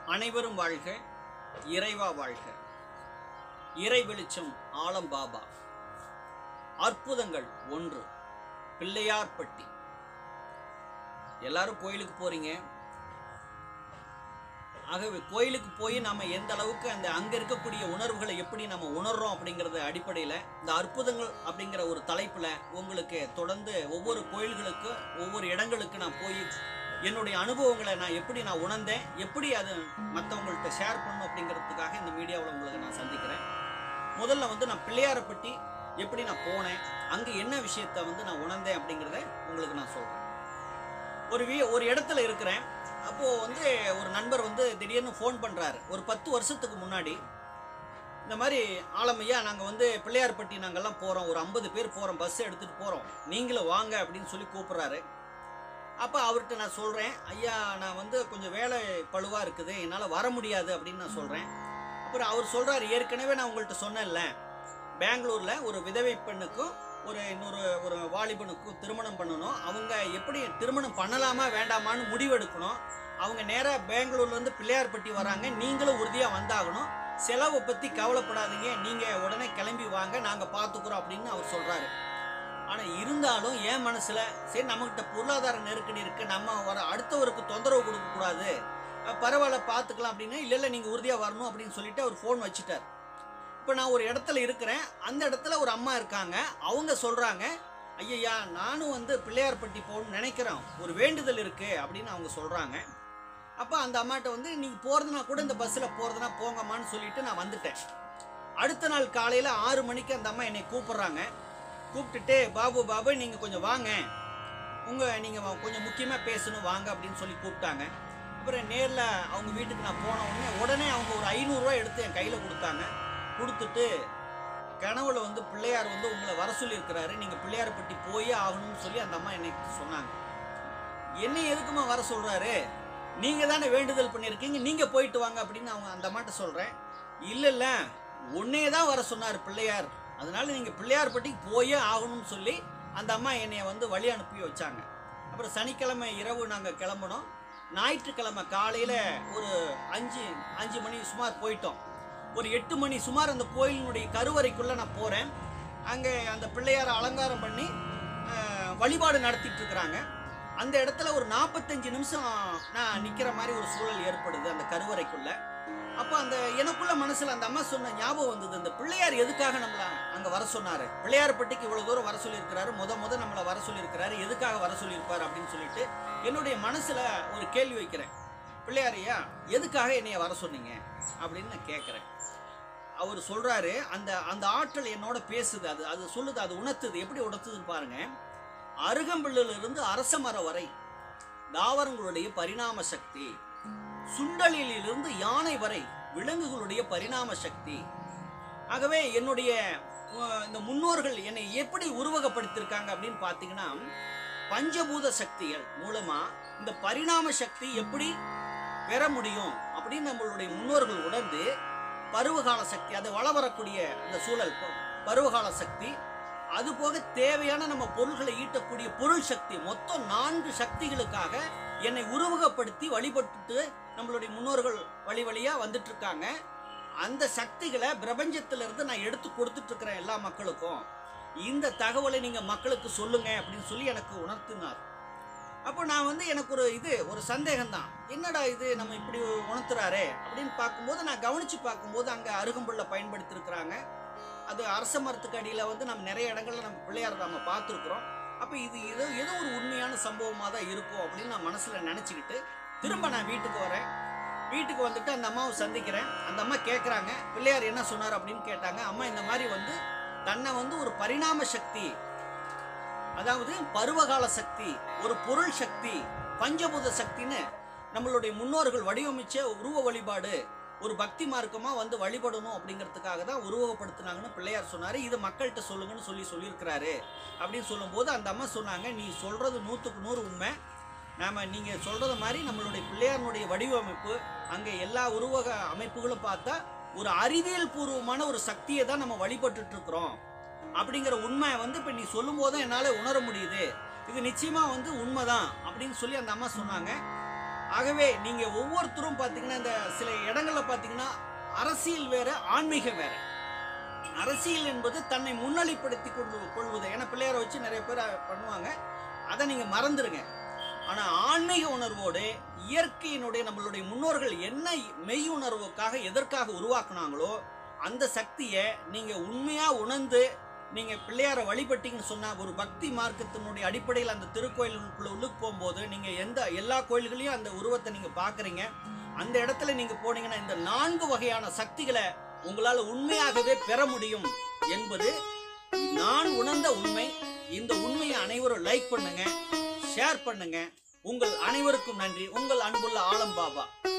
அனைவரும் வாழ்க இறைவா வாழ்க இறை வெளிச்சம் ஆலம் பாபா அற்புதங்கள் ஒன்று பிள்ளையார்பட்டி எல்லாரும் கோயிலுக்கு போறீங்க ஆகவே கோயிலுக்கு போய் நம்ம எந்த அளவுக்கு அந்த அங்க இருக்கக்கூடிய உணர்வுகளை எப்படி நம்ம உணர்றோம் அப்படிங்கறது அடிப்படையில் இந்த அற்புதங்கள் அப்படிங்கிற ஒரு தலைப்புல உங்களுக்கு தொடர்ந்து ஒவ்வொரு கோயில்களுக்கு ஒவ்வொரு இடங்களுக்கு நான் போய் என்னுடைய அனுபவங்களை நான் எப்படி நான் உணர்ந்தேன் எப்படி அது மற்றவங்கள்ட்ட ஷேர் பண்ணணும் அப்படிங்கிறதுக்காக இந்த மீடியாவில் உங்களுக்கு நான் சந்திக்கிறேன் முதல்ல வந்து நான் பிள்ளையாரப்பட்டி எப்படி நான் போனேன் அங்கே என்ன விஷயத்த வந்து நான் உணர்ந்தேன் அப்படிங்கிறத உங்களுக்கு நான் சொல்கிறேன் ஒரு வீ ஒரு இடத்துல இருக்கிறேன் அப்போது வந்து ஒரு நண்பர் வந்து திடீர்னு ஃபோன் பண்ணுறாரு ஒரு பத்து வருஷத்துக்கு முன்னாடி இந்த மாதிரி ஆலமையா நாங்கள் வந்து பிள்ளையார்பட்டி நாங்கள்லாம் போகிறோம் ஒரு ஐம்பது பேர் போகிறோம் பஸ் எடுத்துகிட்டு போகிறோம் நீங்களும் வாங்க அப்படின்னு சொல்லி கூப்பிட்றாரு அப்போ அவர்கிட்ட நான் சொல்கிறேன் ஐயா நான் வந்து கொஞ்சம் வேலை பழுவாக இருக்குது என்னால் வர முடியாது அப்படின்னு நான் சொல்கிறேன் அப்புறம் அவர் சொல்கிறாரு ஏற்கனவே நான் உங்கள்கிட்ட சொன்னேன்ல பெங்களூரில் ஒரு விதவை பெண்ணுக்கும் ஒரு இன்னொரு ஒரு வாலிபனுக்கும் திருமணம் பண்ணணும் அவங்க எப்படி திருமணம் பண்ணலாமா வேண்டாமான்னு முடிவெடுக்கணும் அவங்க நேராக பெங்களூர்லேருந்து பிள்ளையார்பட்டி வராங்க நீங்களும் உறுதியாக வந்தாகணும் செலவை பற்றி கவலைப்படாதீங்க நீங்கள் உடனே கிளம்பி வாங்க நாங்கள் பார்த்துக்குறோம் அப்படின்னு அவர் சொல்கிறாரு ஆனால் இருந்தாலும் என் மனசில் சரி நம்மகிட்ட பொருளாதார நெருக்கடி இருக்குது நம்ம வர அடுத்தவருக்கு தொந்தரவு கொடுக்கக்கூடாது அஹ் பரவாயில்ல பார்த்துக்கலாம் அப்படின்னு இல்லை இல்லை நீங்கள் உறுதியாக வரணும் அப்படின்னு சொல்லிட்டு அவர் ஃபோன் வச்சுட்டார் இப்போ நான் ஒரு இடத்துல இருக்கிறேன் அந்த இடத்துல ஒரு அம்மா இருக்காங்க அவங்க சொல்கிறாங்க ஐயய்யா நானும் வந்து பிள்ளையார்பட்டி போகணும்னு நினைக்கிறேன் ஒரு வேண்டுதல் இருக்குது அப்படின்னு அவங்க சொல்கிறாங்க அப்போ அந்த அம்மாட்ட வந்து நீங்கள் போகிறதுனா கூட இந்த பஸ்ஸில் போகிறதுனா போங்கம்மான்னு சொல்லிட்டு நான் வந்துட்டேன் அடுத்த நாள் காலையில் ஆறு மணிக்கு அந்த அம்மா என்னை கூப்பிட்றாங்க கூப்பிட்டுட்டு பாபு பாபு நீங்கள் கொஞ்சம் வாங்க உங்கள் நீங்கள் கொஞ்சம் முக்கியமாக பேசணும் வாங்க அப்படின்னு சொல்லி கூப்பிட்டாங்க அப்புறம் நேரில் அவங்க வீட்டுக்கு நான் போன உடனே உடனே அவங்க ஒரு ஐநூறுரூவா எடுத்து என் கையில் கொடுத்தாங்க கொடுத்துட்டு கனவுல வந்து பிள்ளையார் வந்து உங்களை வர சொல்லியிருக்கிறாரு நீங்கள் பிள்ளையார்பட்டி போயே ஆகணும்னு சொல்லி அந்த அம்மா என்னை சொன்னாங்க என்னை எதுக்குமா வர சொல்கிறாரு நீங்கள் தானே வேண்டுதல் பண்ணியிருக்கீங்க நீங்கள் போயிட்டு வாங்க அப்படின்னு அவங்க அந்த அம்மாட்ட சொல்கிறேன் இல்லை இல்லை உன்னே தான் வர சொன்னார் பிள்ளையார் அதனால நீங்கள் பிள்ளையார்பட்டிக்கு போயே ஆகணும்னு சொல்லி அந்த அம்மா என்னைய வந்து வழி அனுப்பி வச்சாங்க அப்புறம் சனிக்கிழமை இரவு நாங்கள் கிளம்புனோம் ஞாயிற்றுக்கிழமை காலையில் ஒரு அஞ்சு அஞ்சு மணி சுமார் போயிட்டோம் ஒரு எட்டு மணி சுமார் அந்த கோயிலினுடைய கருவறைக்குள்ளே நான் போகிறேன் அங்கே அந்த பிள்ளையாரை அலங்காரம் பண்ணி அஹ், வழிபாடு நடத்திட்டு இருக்கிறாங்க அந்த இடத்துல ஒரு நாற்பத்தஞ்சு நிமிஷம் நான் நிற்கிற மாதிரி ஒரு சூழல் ஏற்படுது அந்த கருவறைக்குள்ள அப்போ அந்த எனக்குள்ள மனசில் அந்த அம்மா சொன்ன ஞாபகம் வந்தது அந்த பிள்ளையார் எதுக்காக நம்மளை அங்கே வர சொன்னார் பிள்ளையார்பட்டிக்கு இவ்வளோ தூரம் வர சொல்லியிருக்கிறாரு முத முத நம்மளை வர சொல்லியிருக்கிறாரு எதுக்காக வர சொல்லியிருப்பார் அப்படின்னு சொல்லிட்டு என்னுடைய மனசில் ஒரு கேள்வி வைக்கிறேன் பிள்ளையாரையா எதுக்காக என்னைய வர சொன்னீங்க அப்படின்னு நான் கேட்குறேன் அவர் சொல்றாரு அந்த அந்த ஆற்றல் என்னோட பேசுது அது அது சொல்லுது அது உணர்த்துது எப்படி உணர்த்துதுன்னு பாருங்க அருகம்பிள்ளில இருந்து அரச மரம் வரை தாவரங்களுடைய பரிணாம சக்தி சுண்டலிலிருந்து யானை வரை விலங்குகளுடைய பரிணாம சக்தி ஆகவே என்னுடைய அஹ், இந்த முன்னோர்கள் என்னை எப்படி உருவகப்படுத்தியிருக்காங்க அப்படின்னு பார்த்தீங்கன்னா பஞ்சபூத சக்திகள் மூலமா இந்த பரிணாம சக்தி எப்படி பெற முடியும் அப்படின்னு நம்மளுடைய முன்னோர்கள் உணர்ந்து பருவகால சக்தி அது வள வரக்கூடிய அந்த சூழல் ப- பருவகால சக்தி அது போக தேவையான நம்ம பொருள்களை ஈட்டக்கூடிய பொருள் சக்தி மொத்தம் நான்கு சக்திகளுக்காக என்னை உருவகப்படுத்தி வழிபட்டுட்டு நம்மளுடைய முன்னோர்கள் வழி வழியா வந்துட்டு இருக்காங்க அந்த சக்திகளை பிரபஞ்சத்துல இருந்து நான் எடுத்து கொடுத்துட்டு இருக்கிறேன் எல்லா மக்களுக்கும் இந்த தகவலை நீங்க மக்களுக்கு சொல்லுங்க அப்படின்னு சொல்லி எனக்கு உணர்த்தினார் அப்போ நான் வந்து எனக்கு ஒரு இது ஒரு சந்தேகம் தான் என்னடா இது நம்ம இப்படி உணர்த்துறாரே அப்படின்னு பார்க்கும்போது நான் கவனிச்சு பார்க்கும்போது அங்கே அருகம்புல்லை பயன்படுத்தியிருக்கிறாங்க அது அரச மரத்துக்கு அடியில் வந்து நம்ம நிறைய இடங்கள்ல நம்ம பிள்ளையார் நம்ம பார்த்துருக்குறோம் அப்போ இது ஏதோ ஏதோ ஒரு உண்மையான சம்பவமாக தான் இருக்கும் அப்படின்னு நான் மனசில் நினச்சிக்கிட்டு திரும்ப நான் வீட்டுக்கு வரேன் வீட்டுக்கு வந்துட்டு அந்த அம்மாவை சந்திக்கிறேன் அந்த அம்மா கேட்குறாங்க பிள்ளையார் என்ன சொன்னார் அப்படின்னு கேட்டாங்க அம்மா இந்த மாதிரி வந்து தன்னை வந்து ஒரு பரிணாம சக்தி அதாவது பருவகால சக்தி ஒரு பொருள் சக்தி பஞ்சபூத சக்தின்னு நம்மளுடைய முன்னோர்கள் வடிவமைச்ச உருவ வழிபாடு ஒரு பக்தி மார்க்கமா வந்து வழிபடணும் அப்படிங்கிறதுக்காக தான் உருவகப்படுத்துனாங்கன்னு பிள்ளையார் சொன்னாரு இது மக்கள்கிட்ட சொல்லுங்கன்னு சொல்லி சொல்லியிருக்கிறாரு அப்படின்னு சொல்லும்போது அந்த அம்மா சொன்னாங்க நீ சொல்றது நூற்றுக்கு நூறு உண்மை நாம நீங்க சொல்றது மாதிரி நம்மளுடைய பிள்ளையாரனுடைய வடிவமைப்பு அங்கே எல்லா உருவக அமைப்புகளும் பார்த்தா ஒரு அறிவியல் பூர்வமான ஒரு சக்தியை தான் நம்ம வழிபட்டுட்டு இருக்கிறோம் அப்படிங்கிற உண்மை வந்து இப்போ நீ சொல்லும் போதும் என்னால் உணர முடியுது இது நிச்சயமா வந்து உண்மைதான் அப்படின்னு சொல்லி அந்த அம்மா சொன்னாங்க ஆகவே நீங்க ஒவ்வொருத்தரும் பாத்தீங்கன்னா இந்த சில இடங்கள்ல பாத்தீங்கன்னா அரசியல் வேற ஆன்மீகம் வேற அரசியல் என்பது தன்னை முன்னிலைப்படுத்தி கொண்டு கொள்வது ஏன்னா பிள்ளையாரை வச்சு நிறைய பேர் பண்ணுவாங்க அதை நீங்க மறந்துடுங்க ஆனா ஆன்மீக உணர்வோடு இயற்கையினுடைய நம்மளுடைய முன்னோர்கள் என்ன மெய் உணர்வுக்காக எதற்காக உருவாக்குனாங்களோ அந்த சக்தியை நீங்க உண்மையா உணர்ந்து நீங்க பிள்ளையாரை வழிபட்டீங்கன்னு சொன்னா ஒரு பக்தி மார்க்கத்தினுடைய அடிப்படையில் அந்த திருக்கோயிலுக்குள்ள உள்ளுக்கு போகும்போது நீங்க எந்த எல்லா கோயில்களையும் அந்த உருவத்தை நீங்க பாக்குறீங்க அந்த இடத்துல நீங்க போனீங்கன்னா இந்த நான்கு வகையான சக்திகளை உங்களால உண்மையாகவே பெற முடியும் என்பது நான் உணர்ந்த உண்மை இந்த உண்மையை அனைவரும் லைக் பண்ணுங்க ஷேர் பண்ணுங்க உங்கள் அனைவருக்கும் நன்றி உங்கள் அன்புள்ள ஆலம் பாபா